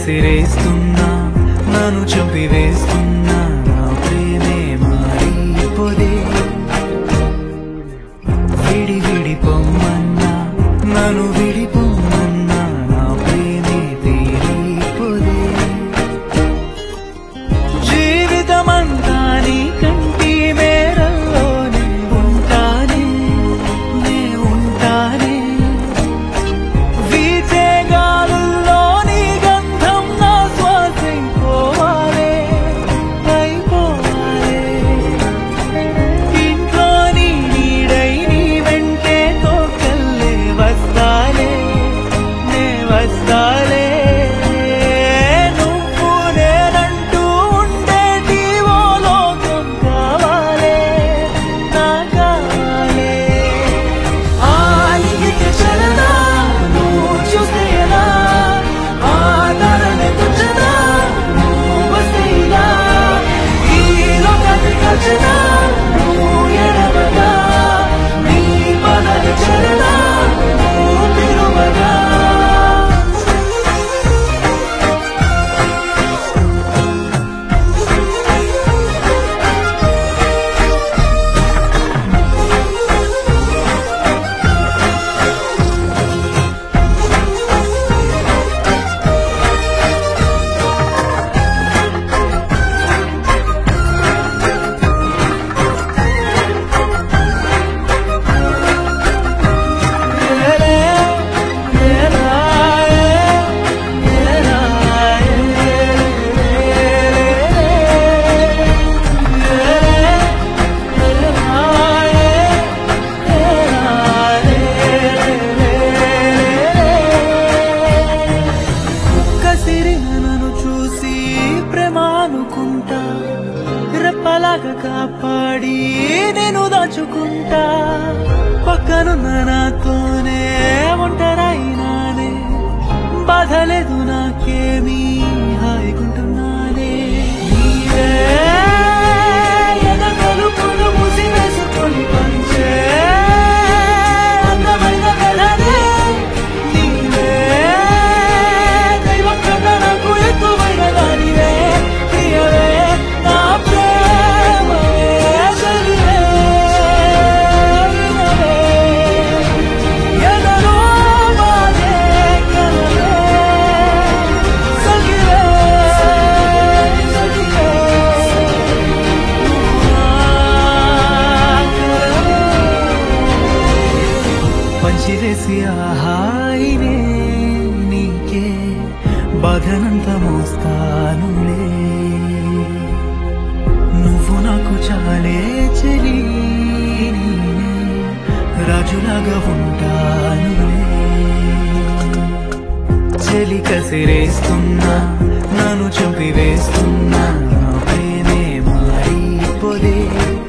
కసిరేస్తున్నా నన్ను చంపివేస్తున్నా నా ప్రేమే మారిపోదే విడి విడి పొమ్మన్నా నన్ను విడిపోమన్నా నా ప్రేమే తీరిపోదే జీవితమంతా నీ కంటి మేరల్లోనే ఉంటానే నే ఉంటానే వీచే గాలుల్లో నీ గంధం నా శ్వాసైపోవాలే అయిపోవాలే ఇంట్లో నీ నీడై నీ వెంటే తోకల్లే వస్తాలే నే వస్తాలే నువ్వు నేనంటూ ఉండేటి ఓ లోకం కావాలే నా కావాలే ఆలికి చలనా నువ్వు చూస్తే ఎలా ఆ తరనే తుచ్చనా నువ్వు వస్తే ఇలా ఈ లోకాన్ని కచ్చనా నువ్వు ఎడవగా నీ పదవి చలనా నువ్వు పిలువగా కసిరిన నన్ను చూసి ప్రేమానుకుంటా రెప్పలాగా కాపాడి నేను దాచుకుంటా పక్కనున్న నాతోనే ఒంటరైనానే బాధలేదు నాకేమీ హాయిగుంటున్నానే నీవే ఎదగలుపులు మూసివేసుకొని పంచే అందమైన కథనే నీవే దైవం కన్నా నాకు ఎక్కువైన దానివే ప్రియవే నా ప్రేమవే చలివే వినవే ఎదలో బాధే కలవే సఖివే సఖివే పంచివేసి ఆహాయినే నీకే బాధనంత మోస్తానులే నువ్వు నాకు చాలే చెలి నేనే రాజులాగా ఉంటానులే చెలి కసిరేస్తున్నా నన్ను చంపివేస్తున్నా నా ప్రేమే మారిపోదే